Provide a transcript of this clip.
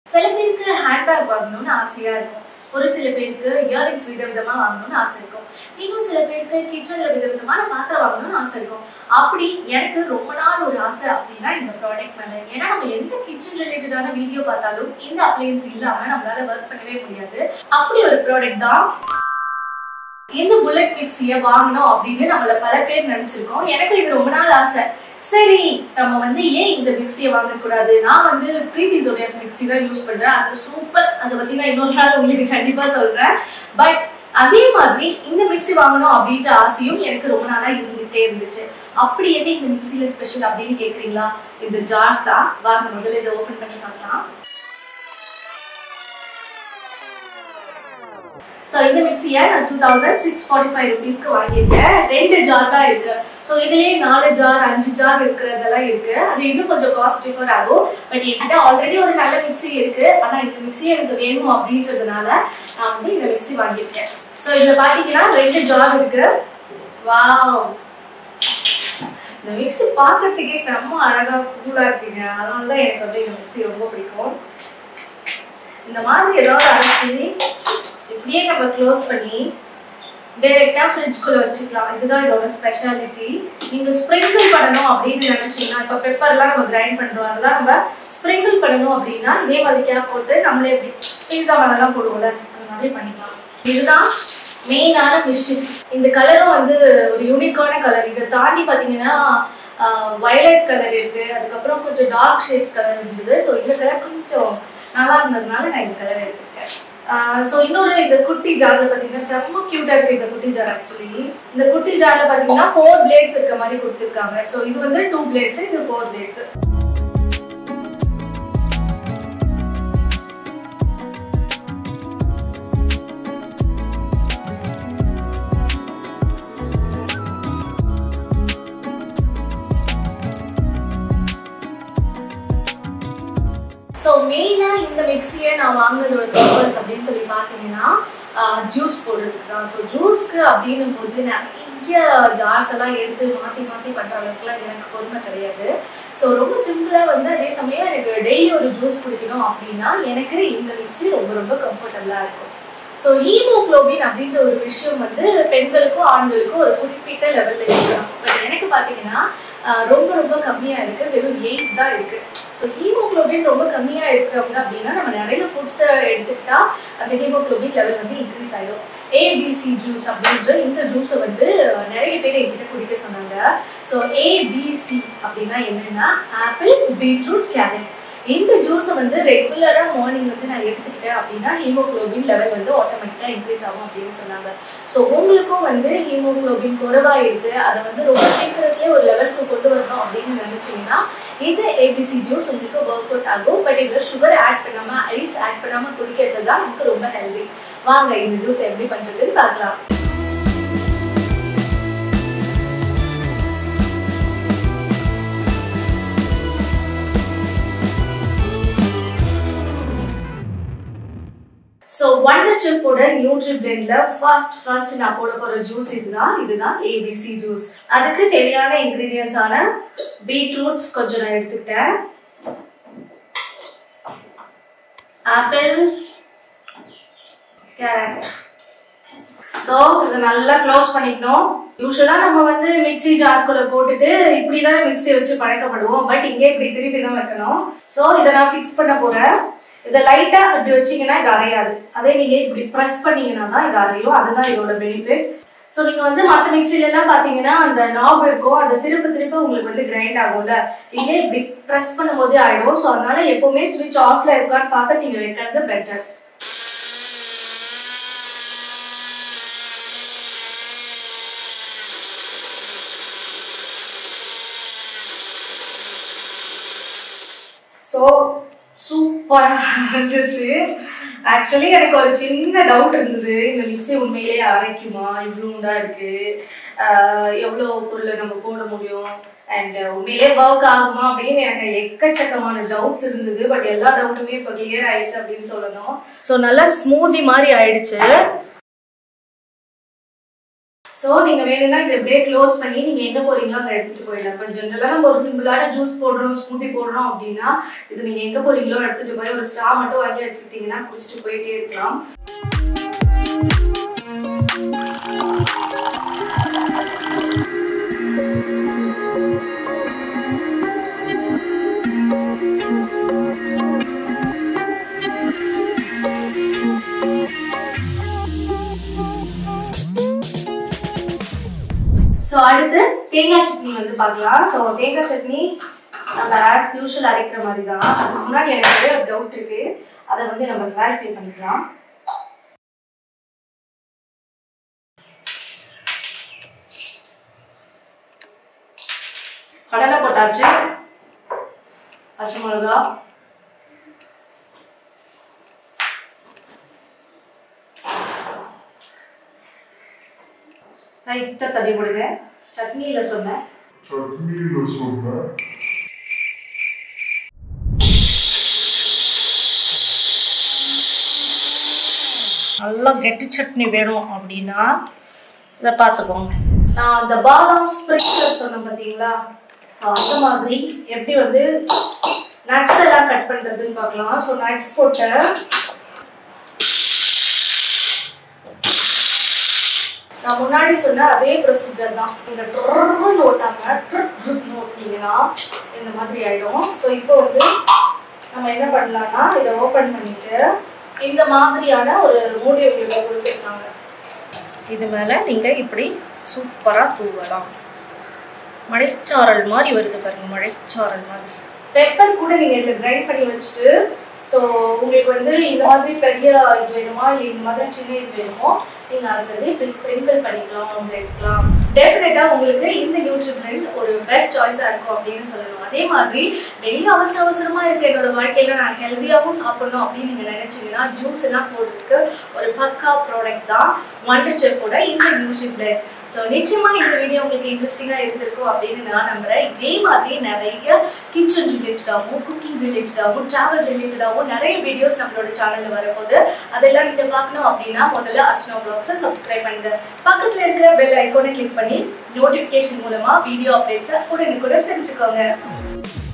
சில பேருக்கு ஹேண்ட்பேக் வாங்கணும்னு ஆசையா இருக்கும் ஒரு சில பேருக்கு இயரிங்ஸ் விதவிதமா வாங்கணும்னு ஆசை இருக்கும் இன்னும் சில பேருக்கு கிச்சன்ல விதவிதமான பாத்திரம் வாங்கணும்னு ஆசை இருக்கும் அப்படி எனக்கு ரொம்ப நாள் ஒரு ஆசை அப்படின்னா இந்த ப்ராடக்ட் மேல ஏன்னா நம்ம எந்த கிச்சன் ரிலேட்டடான வீடியோ பார்த்தாலும் இந்த அப்ளையன்ஸ் இல்லாம நம்மளால ஒர்க் பண்ணவே முடியாது அப்படி ஒரு ப்ராடக்ட் தான் இந்த புல்லட் மிக்சியை வாங்கணும் அப்படின்னு நம்மள பல பேர் நினைச்சிருக்கோம் எனக்கு இது ரொம்ப நாள் ஆசை சரி நம்ம வந்து ஏன் இந்த மிக்சியை வாங்கக்கூடாது நான் வந்து பிரீத்தி ஜோடியாக் மிக்சி தான் யூஸ் பண்றேன் அது சூப்பர் அதை பத்தி நான் இன்னொரு நாள் உங்களுக்கு கண்டிப்பா சொல்றேன் பட் அதே மாதிரி இந்த மிக்சி வாங்கணும் அப்படின்ற ஆசையும் எனக்கு ரொம்ப நாளா இருந்துகிட்டே இருந்துச்சு அப்படி என்ன இந்த மிக்சியில ஸ்பெஷல் அப்படின்னு கேக்குறீங்களா இந்த ஜார்ஸ் தான் வாங்க முதல்ல இதை ஓபன் பண்ணி பார்க்கலாம் ஸோ இந்த மிக்சியை நான் two thousand six forty five ருபீஸ்க்கு வாங்கியிருக்கேன் ரெண்டு ஜார் தான் இருக்கு ஸோ இதுலேயே நாலு ஜார் அஞ்சு ஜார் இருக்கிறதெல்லாம் இருக்கு அது இன்னும் கொஞ்சம் காஸ்ட் டிஃபர் ஆகும் பட் என்கிட்ட ஆல்ரெடி ஒரு நல்ல மிக்சி இருக்கு ஆனால் இந்த மிக்சி எனக்கு வேணும் அப்படின்றதுனால நான் வந்து இந்த மிக்சி வாங்கியிருக்கேன் ஸோ இதில் பார்த்தீங்கன்னா ரெண்டு ஜார் இருக்கு வாவ் இந்த மிக்சி பார்க்கறதுக்கே செம்ம அழகா கூலா இருக்குங்க அதனால தான் எனக்கு வந்து இந்த மிக்சி ரொம்ப பிடிக்கும் இந்த மாதிரி ஏதாவது அரைச்சி இப்படியே நம்ம க்ளோஸ் பண்ணி டைரெக்டா ஃப்ரிட்ஜ்குள்ள வச்சுக்கலாம் இதுதான் இதோட ஸ்பெஷாலிட்டி நீங்க ஸ்ப்ரிங்கிள் பண்ணணும் அப்படின்னு நினைச்சீங்கன்னா இப்போ பெப்பர்லாம் நம்ம கிரைண்ட் பண்றோம் அதெல்லாம் நம்ம ஸ்ப்ரிங்கிள் பண்ணணும் அப்படின்னா இதே மாதிரி கேப் போட்டு நம்மளே எப்படி பீஸா மேலாம் போடுவோம்ல அந்த மாதிரி பண்ணிக்கலாம் இதுதான் மெயினான மிஷின் இந்த கலரும் வந்து ஒரு யூனிக்கான கலர் இதை தாண்டி பார்த்தீங்கன்னா வயலட் கலர் இருக்கு அதுக்கப்புறம் கொஞ்சம் டார்க் ஷேட்ஸ் கலர் இருந்தது ஸோ இந்த கலர் கொஞ்சம் நல்லா இருந்ததுனால நான் இந்த கலர் எடுத்துக்கிட்டேன் ஸோ இன்னொரு இந்த குட்டி ஜார்ல பார்த்தீங்கன்னா செம்ம க்யூட்டாக இருக்கு இந்த குட்டி ஜார் ஆக்சுவலி இந்த குட்டி ஜார்ல பார்த்தீங்கன்னா ஃபோர் பிளேட்ஸ் இருக்க மாதிரி கொடுத்துருக்காங்க ஸோ இது வந்து டூ பிளேட்ஸ் இது ஃபோர் பிளேட்ஸ் ஸோ மெயினாக இந்த மிக்சியை நான் வாங்கினதோட பர்பஸ் அப்படின்னு சொல்லி பார்த்தீங்கன்னா ஜூஸ் போடுறதுக்கு தான் ஸோ ஜூஸ்க்கு அப்படின்னும் போது நிறைய ஜார்ஸ் எல்லாம் எடுத்து மாற்றி மாற்றி பண்ணுற அளவுக்குலாம் எனக்கு பொறுமை கிடையாது ஸோ ரொம்ப சிம்பிளாக வந்து அதே சமயம் எனக்கு டெய்லி ஒரு ஜூஸ் குடிக்கணும் அப்படின்னா எனக்கு இந்த மிக்சி ரொம்ப ரொம்ப கம்ஃபர்டபுளாக இருக்கும் ஸோ ஹீமோக்ளோபின் அப்படின்ற ஒரு விஷயம் வந்து பெண்களுக்கும் ஆண்களுக்கும் ஒரு குறிப்பிட்ட லெவலில் இருக்கலாம் பட் எனக்கு பார்த்தீங்கன்னா ரொம்ப ரொம்ப கம்மியாக இருக்குது வெறும் எயிட் தான் இருக்குது ஸோ ஹீமோக்ளோபின் ரொம்ப கம்மியாக இருக்கிறவங்க அப்படின்னா நம்ம நிறைய ஃபுட்ஸை எடுத்துக்கிட்டா அந்த ஹீமோக்ளோபின் லெவல் வந்து இன்க்ரீஸ் ஆகிடும் ஏபிசி ஜூஸ் அப்படின்ற இந்த ஜூஸை வந்து நிறைய பேர் என்கிட்ட குடிக்க சொன்னாங்க ஸோ ஏபிசி அப்படின்னா என்னன்னா ஆப்பிள் பீட்ரூட் கேரட் இந்த ஜூஸை வந்து ரெகுலராக மார்னிங் வந்து நான் எடுத்துக்கிட்டேன் அப்படின்னா ஹீமோக்ளோபின் லெவல் வந்து ஆட்டோமேட்டிக்காக இன்க்ரீஸ் ஆகும் அப்படின்னு சொன்னாங்க ஸோ உங்களுக்கும் வந்து ஹீமோக்ளோபின் குறைவாக இருக்குது அதை வந்து ரொம்ப சீக்கிரத்துலேயே ஒரு லெவலுக்கு கொண்டு வரணும் அப்படின்னு நினச்சிங்கன்னா இந்த ஏபிசி ஜூஸ் உங்களுக்கு ஒர்க் அவுட் ஆகும் பட் இதில் சுகர் ஆட் பண்ணாமல் ஐஸ் ஆட் பண்ணாமல் குடிக்கிறது தான் நமக்கு ரொம்ப ஹெல்தி வாங்க இந்த ஜூஸ் எப்படி பண்ணுறதுன்னு பார்க்கலாம் ஸோ ஒண்டர் செஃப்போட நியூட்ரி பிளெண்ட்ல ஃபர்ஸ்ட் ஃபர்ஸ்ட் நான் போட போற ஜூஸ் இதுதான் இதுதான் ஏபிசி ஜூஸ் அதுக்கு தேவையான இன்கிரீடியன்ஸ் ஆன பீட்ரூட்ஸ் கொஞ்சம் நான் எடுத்துக்கிட்டேன் ஆப்பிள் கேரட் ஸோ இதை நல்லா க்ளோஸ் பண்ணிக்கணும் யூஸ்வலாக நம்ம வந்து மிக்சி ஜார்க்குள்ள போட்டுட்டு இப்படி தானே மிக்சி வச்சு பழக்கப்படுவோம் பட் இங்கே இப்படி திருப்பி தான் வைக்கணும் ஸோ இதை நான் ஃபிக்ஸ் பண்ண போகிறேன் இதை லைட்டா இப்படி வச்சீங்கன்னா இது அரையாது அதே நீங்க இப்படி ப்ரெஸ் பண்ணீங்கன்னா தான் இது அரையும் அதுதான் இதோட பெனிஃபிட் ஸோ நீங்க வந்து மற்ற மிக்சில எல்லாம் பாத்தீங்கன்னா அந்த நாப் இருக்கும் அதை திரும்ப திரும்ப உங்களுக்கு வந்து கிரைண்ட் ஆகும்ல இங்கே இப்படி ப்ரெஸ் பண்ணும்போது ஆயிடும் ஸோ அதனால எப்பவுமே ஸ்விட்ச் ஆஃப்ல இருக்கான்னு பார்த்து நீங்க வைக்கிறது பெட்டர் ஸோ சூப்பராக இருந்துச்சு ஆக்சுவலி எனக்கு ஒரு சின்ன டவுட் இருந்தது இந்த மிக்ஸி உண்மையிலேயே அரைக்குமா இவ்வளோண்டா இருக்கு எவ்வளோ பொருளை நம்ம போட முடியும் அண்ட் உண்மையிலே ஒர்க் ஆகுமா அப்படின்னு எனக்கு எக்கச்சக்கமான டவுட்ஸ் இருந்தது பட் எல்லா டவுட்டுமே இப்போ கிளியர் ஆயிடுச்சு அப்படின்னு சொல்லணும் ஸோ நல்லா ஸ்மூதி மாதிரி ஆயிடுச்சு ஸோ நீங்கள் வேணும்னா இதை அப்படியே க்ளோஸ் பண்ணி நீங்கள் எங்கே போறீங்களோ அங்கே எடுத்துகிட்டு போயிடலாம் இப்போ ஜென்ரலாக நம்ம ஒரு சிம்பிளான ஜூஸ் போடுறோம் ஸ்மூத்தி போடுறோம் அப்படின்னா இது நீங்கள் எங்கே போறீங்களோ எடுத்துகிட்டு போய் ஒரு ஸ்டா மட்டும் வாங்கி வச்சுக்கிட்டிங்கன்னா குடிச்சிட்டு போயிட்டே இருக்கலாம் ஸோ அடுத்து தேங்காய் சட்னி வந்து பார்க்கலாம் ஸோ தேங்காய் சட்னி நம்ம ஆஸ் யூஷுவல் அரைக்கிற மாதிரி தான் அதுக்கு முன்னாடி எனக்கு ஒரே ஒரு டவுட் இருக்கு அதை வந்து நம்ம கிளாரிஃபை பண்ணிக்கலாம் கடலை போட்டாச்சு பச்சை மிளகா லைட்டாக தண்ணி போடுங்க சட்னியில் சொன்னேன் சட்னியில சொன்ன நல்லா கெட்டி சட்னி வேணும் அப்படின்னா இதை பார்த்துக்கோங்க நான் அந்த பாதாம் ஸ்ப்ரிங்க்லர் சொன்னேன் பார்த்தீங்களா ஸோ அந்த மாதிரி எப்படி வந்து நட்ஸ் எல்லாம் கட் பண்ணுறதுன்னு பார்க்கலாம் ஸோ நட்ஸ் போட்டேன் நான் முன்னாடி சொன்ன அதே ப்ரொசீஜர் தான் நீங்க ட்ருன்னு ஓட்டாம ட்ருன்னு ஓட்டிங்கன்னா இந்த மாதிரி ஆயிடும் ஸோ இப்போ வந்து நம்ம என்ன பண்ணலாம்னா இதை ஓப்பன் பண்ணிட்டு இந்த மாதிரியான ஒரு மூடி உங்களுக்கு கொடுத்துருக்காங்க இது மேலே நீங்கள் இப்படி சூப்பராக தூவலாம் மழைச்சாரல் மாதிரி வருது பாருங்க மழைச்சாரல் மாதிரி பெப்பர் கூட நீங்கள் இதில் கிரைண்ட் பண்ணி வச்சுட்டு ஸோ உங்களுக்கு வந்து இந்த மாதிரி பெரிய இது வேணுமா இல்லை இந்த மாதிரி சின்ன இது வேணுமோ நீங்கள் அதில் வந்து இப்படி ஸ்ப்ரிங்கிள் பண்ணிக்கலாம் அவங்க எடுக்கலாம் டெஃபினட்டாக உங்களுக்கு இந்த நியூட்ரி பிளண்ட் ஒரு பெஸ்ட் சாய்ஸாக இருக்கும் அப்படின்னு சொல்லணும் அதே மாதிரி டெய்லி அவசர அவசரமாக இருக்க என்னோட வாழ்க்கையில் நான் ஹெல்த்தியாகவும் சாப்பிடணும் அப்படின்னு நீங்கள் நினச்சிங்கன்னா ஜூஸ் எல்லாம் போடுறதுக்கு ஒரு பக்கா ப்ராடக்ட் தான் ஒண்டர் செஃபோட இந்த நியூட்ரி பிளண்ட் ஸோ நிச்சயமாக இந்த வீடியோ உங்களுக்கு இன்ட்ரெஸ்டிங்காக இருந்திருக்கும் அப்படின்னு நான் நம்புகிறேன் இதே மாதிரி நிறைய கிச்சன் ரிலேட்டடாகவும் குக்கிங் ரிலேட்டடாகவும் ட்ராவல் ரிலேட்டடாகவும் நிறைய வீடியோஸ் நம்மளோட சேனலில் வரப்போகுது அதெல்லாம் நீங்கள் பார்க்கணும் அப்படின்னா முதல்ல அர்ச்சனா ப்ளாக்ஸை சப்ஸ்கிரைப் பண்ணுங்க பக்கத்தில் இருக்கிற பெல் ஐக்கோனை கிளிக் பண்ணி நோட்டிஃபிகேஷன் மூலமாக வீடியோ அப்டேட்ஸை உடனுக்குடன் தெரிஞ்சுக்கோங்க